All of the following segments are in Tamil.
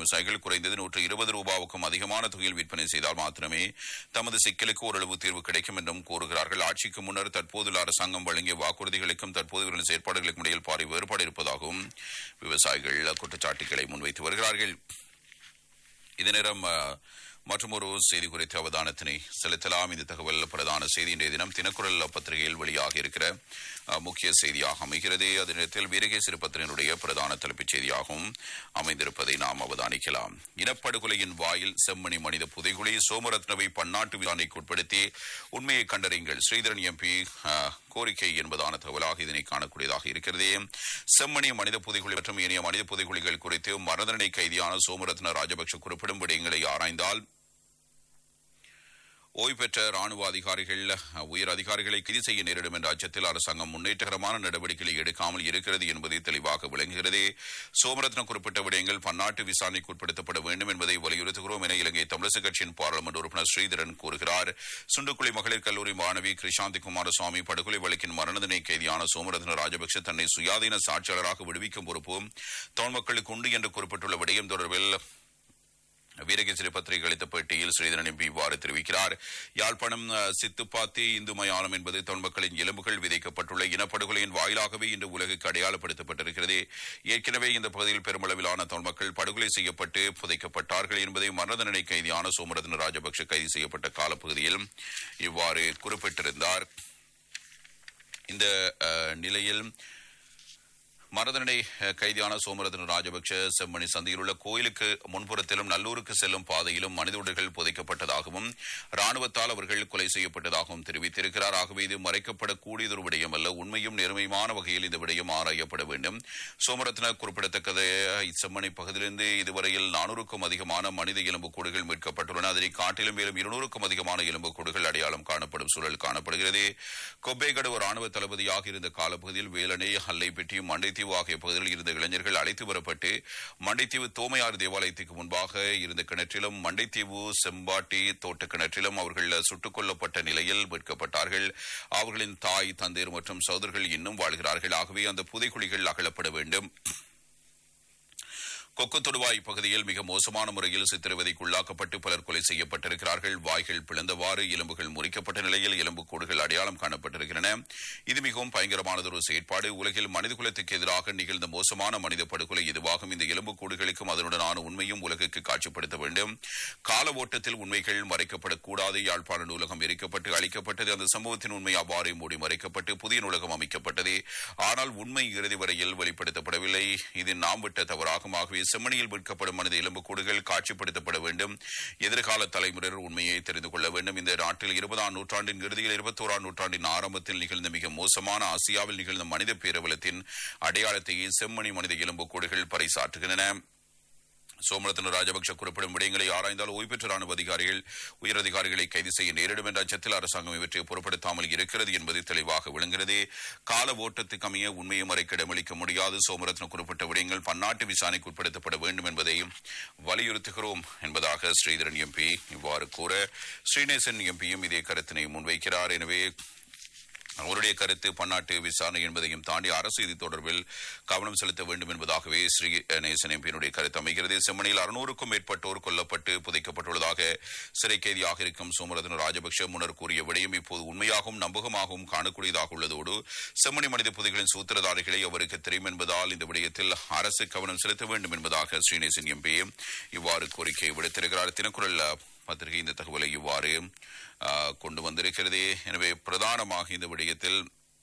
விவசாயிகள் குறைந்தது நூற்று இருபது ரூபாவுக்கும் அதிகமான தொகையில் விற்பனை செய்தால் மாத்திரமே தமது சிக்கலுக்கு ஓரளவு தீர்வு கிடைக்கும் என்றும் கூறுகிறார்கள் ஆட்சிக்கு முன்னர் தற்போதுள்ள அரசாங்கம் வழங்கிய வாக்குறுதிகளுக்கும் தற்போது வரும் செயற்பாடுகளுக்கும் இடையில் பாரி வேறுபாடு இருப்பதாகவும் விவசாயிகள் குற்றச்சாட்டுகளை முன்வைத்து வருகிறார்கள் இதே நேரம் அஹ், மற்றொரு செய்தி குறித்த அவதானத்தினை செலுத்தலாம் இந்த தகவல் பிரதான செய்தி இன்றைய தினம் தினக்குரல் பத்திரிகையில் வெளியாக இருக்கிற அஹ், முக்கிய செய்தியாக அமைகிறது அதே நேரத்தில் வீரகேசரி பத்திரிகையினுடைய பிரதான தலைப்புச் செய்தியாகவும் அமைந்திருப்பதை நாம் அவதானிக்கலாம் இனப்படுகொலையின் வாயில் செம்மணி மனித புதைகுழி சோமரத்னவை பன்னாட்டு விசாரணைக்கு உட்படுத்தி உண்மையை கண்டறியுங்கள் ஸ்ரீதரன் எம்பி கோரிக்கை என்பதான தகவலாக இதனை காணக்கூடியதாக இருக்கிறது செம்மணி மனித புதைகுழி மற்றும் ஏனைய மனித புதைகுழிகள் குறித்து மரணதண்டனை கைதியான சோமரத்ன ராஜபக்ஷ குறிப்பிடும் விடயங்களை ஆராய்ந்தால் ஓய்வு பெற்ற ராணுவ அதிகாரிகள் உயர் அதிகாரிகளை கைது செய்ய நேரிடும் என்ற அச்சத்தில் அரசாங்கம் முன்னேற்றகரமான நடவடிக்கைகளை எடுக்காமல் இருக்கிறது என்பதை தெளிவாக விளங்குகிறது சோமரத்ன குறிப்பிட்ட விடயங்கள் பன்னாட்டு விசாரணைக்கு உட்படுத்தப்பட வேண்டும் என்பதை வலியுறுத்துகிறோம் என இலங்கை தமிழரசு கட்சியின் பாராளுமன்ற உறுப்பினர் ஸ்ரீதரன் கூறுகிறார் சுண்டுக்குழி மகளிர் கல்லூரி மாணவி கிருஷாந்தி குமாரசுவாமி படுகொலை வழக்கின் மரணதனை கைதியான சோமரத்ன ராஜபக்ஷ தன்னை சுயாதீன சாட்சியாளராக விடுவிக்கும் பொறுப்பு தமிழ் மக்களுக்கு உண்டு என்று குறிப்பிட்டுள்ள விடயம் தொடர்பில் வீரகேசரி பத்திரிகை அளித்த பேட்டியில் ஸ்ரீதரன் எம்பி இவ்வாறு தெரிவிக்கிறார் யாழ்ப்பாணம் அஹ், சித்துப்பாத்தி இந்து மயானம் என்பது தமிழ் மக்களின் எலும்புகள் விதைக்கப்பட்டுள்ள இனப்படுகொலையின் வாயிலாகவே இன்று உலகுக்கு அடையாளப்படுத்தப்பட்டிருக்கிறது ஏற்கனவே இந்த பகுதியில் பெருமளவிலான தமிழ் மக்கள் படுகொலை செய்யப்பட்டு புதைக்கப்பட்டார்கள் என்பதை மரணதண்டனை கைதியான சோமரத்ன ராஜபக்ஷ கைது செய்யப்பட்ட காலப்பகுதியில் இவ்வாறு குறிப்பிட்டிருந்தார் இந்த அஹ், நிலையில் மரணதண்டனை அஹ், கைதியான சோமரத்ன ராஜபக்ஷ செம்மணி சந்தையில் உள்ள கோயிலுக்கு முன்புறத்திலும் நல்லூருக்கு செல்லும் பாதையிலும் மனித உடல்கள் புதைக்கப்பட்டதாகவும் ராணுவத்தால் அவர்கள் கொலை செய்யப்பட்டதாகவும் தெரிவித்திருக்கிறார் ஆகவே இது மறைக்கப்படக்கூடியதொரு விடயம் அல்ல உண்மையும் நேர்மையான வகையில் இந்த விடயம் ஆராயப்பட வேண்டும் சோமரத்ன குறிப்பிடத்தக்கது செம்மணி பகுதியிலிருந்து இதுவரையில் நானூறுக்கும் அதிகமான மனித எலும்புக்கூடுகள் மீட்கப்பட்டுள்ளன அதனை காட்டிலும் மேலும் இருநூறுக்கும் அதிகமான எலும்புக்கூடுகள் அடையாளம் காணப்படும் சூழல் காணப்படுகிறது கொப்பேகடு ஒரு ராணுவ தளபதியாக இருந்த காலப்பகுதியில் வேலனை அல்லைப்பட்டி மண்டைத்தீவு ஆகிய பகுதிகளில் இருந்த இளைஞர்கள் அழைத்து வரப்பட்டு மண்டைத்தீவு தோமையாறு தேவாலயத்துக்கு முன்பாக இருந்த கிணற்றிலும் மண்டைத்தீவு செம்பாட்டி தோட்ட கிணற்றிலும் அவர்கள் சுட்டுக் கொல்லப்பட்ட நிலையில் மீட்கப்பட்டார்கள் அவர்களின் தாய் தந்தையர் மற்றும் சகோதரர்கள் இன்னும் வாழ்கிறார்கள் ஆகவே அந்த புதைக்குழிகள் அகலப்பட வேண்டும் கொக்கு தொடுவாய் பகுதியில் மிக மோசமான முறையில் சித்திரவதைக்குள்ளாக்கப்பட்டு பலர் கொலை செய்யப்பட்டிருக்கிறார்கள் வாய்கள் பிளந்தவாறு எலும்புகள் முறிக்கப்பட்ட நிலையில் எலும்புக்கூடுகள் அடையாளம் காணப்பட்டிருக்கின்றன இது மிகவும் பயங்கரமானதொரு செயற்பாடு உலகில் மனித குலத்துக்கு எதிராக நிகழ்ந்த மோசமான மனித படுகொலை இதுவாகும் இந்த எலும்புக்கூடுகளுக்கும் அதனுடனான உண்மையும் உலகுக்கு காட்சிப்படுத்த வேண்டும் கால ஓட்டத்தில் உண்மைகள் மறைக்கப்படக்கூடாது யாழ்ப்பாண நூலகம் எரிக்கப்பட்டு அளிக்கப்பட்டது அந்த சம்பவத்தின் உண்மை அவ்வாறே மூடி மறைக்கப்பட்டு புதிய நூலகம் அமைக்கப்பட்டது ஆனால் உண்மை இறுதி வரையில் வெளிப்படுத்தப்படவில்லை இது நாம் விட்ட தவறாகும் ஆகவே செம்மணியில் மீட்கப்படும் மனித எலும்புக்கூடுகள் காட்சிப்படுத்தப்பட வேண்டும் எதிர்கால தலைமுறையினர் உண்மையை தெரிந்து கொள்ள வேண்டும் இந்த நாட்டில் இருபதாம் நூற்றாண்டின் இறுதியில் இருபத்தோராம் நூற்றாண்டின் ஆரம்பத்தில் நிகழ்ந்த மிக மோசமான ஆசியாவில் நிகழ்ந்த மனித பேரவலத்தின் அடையாளத்தையே செம்மணி மனித எலும்புக்கூடுகள் பறைசாற்றுகின்றன சோமரத்ன ராஜபக்ஷ குறிப்பிடும் விடயங்களை ஆராய்ந்தால் ஓய்வு பெற்ற ராணுவ அதிகாரிகள் உயர் அதிகாரிகளை கைது செய்ய நேரிடும் என்ற அச்சத்தில் அரசாங்கம் இவற்றை பொருட்படுத்தாமல் இருக்கிறது என்பது தெளிவாக விளங்குகிறது கால ஓட்டத்துக்கு அமைய உண்மையை மறைக்க இடமளிக்க முடியாது சோமரத்ன குறிப்பிட்ட விடயங்கள் பன்னாட்டு விசாரணைக்கு உட்படுத்தப்பட வேண்டும் என்பதை வலியுறுத்துகிறோம் என்பதாக ஸ்ரீதரன் எம்பி இவ்வாறு கூற ஸ்ரீநேசன் எம்பியும் இதே கருத்தினை முன்வைக்கிறார் எனவே அவருடைய கருத்து பன்னாட்டு விசாரணை என்பதையும் தாண்டி அரசு இது தொடர்பில் கவனம் செலுத்த வேண்டும் என்பதாகவே ஸ்ரீ நேசன் எம்பியினுடைய கருத்து அமைகிறது செம்மணியில் அறுநூறுக்கும் மேற்பட்டோர் கொல்லப்பட்டு புதைக்கப்பட்டுள்ளதாக சிறை கைதியாக இருக்கும் சோமரத்ன ராஜபக்ஷ முன்னர் கூறிய விடயம் இப்போது உண்மையாகவும் நம்பகமாகவும் காணக்கூடியதாக உள்ளதோடு செம்மணி மனித புதைகளின் சூத்திரதாரிகளை அவருக்கு தெரியும் என்பதால் இந்த விடயத்தில் அரசு கவனம் செலுத்த வேண்டும் என்பதாக ஸ்ரீநேசன் எம்பி இவ்வாறு கோரிக்கை விடுத்திருக்கிறார் தினக்குரல் பத்திரிகை இந்த தகவலை இவ்வாறு ஆ, கொண்டு வந்திருக்கிறது எனவே பிரதானமாக இந்த விடயத்தில்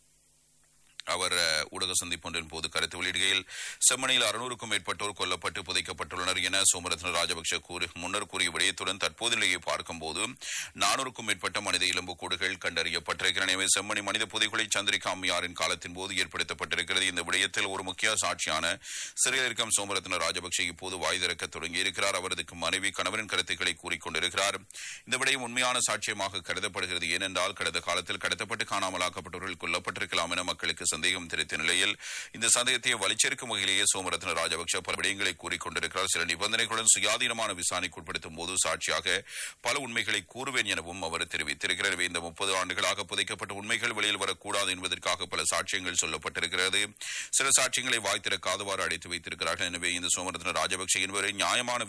அவர் அஹ், ஊடக சந்திப்பொன்றின் போது கருத்து வெளியிடுகையில் செம்மணியில் அறுநூறுக்கும் மேற்பட்டோர் கொல்லப்பட்டு புதைக்கப்பட்டுள்ளனர் என சோமரத்ன ராஜபக்ஷ கூறி முன்னர் கூறிய விடயத்துடன் தற்போது நிலையை பார்க்கும்போது நானூறுக்கும் மேற்பட்ட மனித எலும்புக்கூடுகள் கண்டறியப்பட்டிருக்கின்றன எனவே செம்மணி மனித புதைகுழி சந்திரிகா அம்மையாரின் காலத்தின் போது ஏற்படுத்தப்பட்டிருக்கிறது இந்த விடயத்தில் ஒரு முக்கிய சாட்சியான சிறையில் இருக்கும் சோமரத்ன ராஜபக்ஷ இப்போது வாய் திறக்க தொடங்கியிருக்கிறார் அவரது மனைவி கணவரின் கருத்துக்களை கூறிக்கொண்டிருக்கிறார் இந்த விடயம் உண்மையான சாட்சியமாக கருதப்படுகிறது ஏனென்றால் கடந்த காலத்தில் கடத்தப்பட்டு காணாமலாக்கப்பட்டவர்கள் கொல்லப்பட்டிருக்கலாம் என மக்களுக்கு சந்தேகம் தெரிவித்த நிலையில் இந்த சந்தேகத்தை வலிச்சேர்க்கும் வகையிலேயே சோமரத்ன ராஜபக்ஷ பல விடயங்களை கூறிக்கொண்டிருக்கிறார் சில நிபந்தனைகளுடன் சுயாதீனமான விசாரணைக்கு உட்படுத்தும் போது சாட்சியாக பல உண்மைகளை கூறுவேன் எனவும் அவர் தெரிவித்திருக்கிறார் எனவே இந்த முப்பது ஆண்டுகளாக புதைக்கப்பட்ட உண்மைகள் வெளியில் வரக்கூடாது என்பதற்காக பல சாட்சியங்கள் சொல்லப்பட்டிருக்கிறது சில சாட்சியங்களை வாய் திறக்காதவாறு அடைத்து வைத்திருக்கிறார்கள் எனவே இந்த சோமரத்ன ராஜபக்ஷ என்பவரை நியாயமான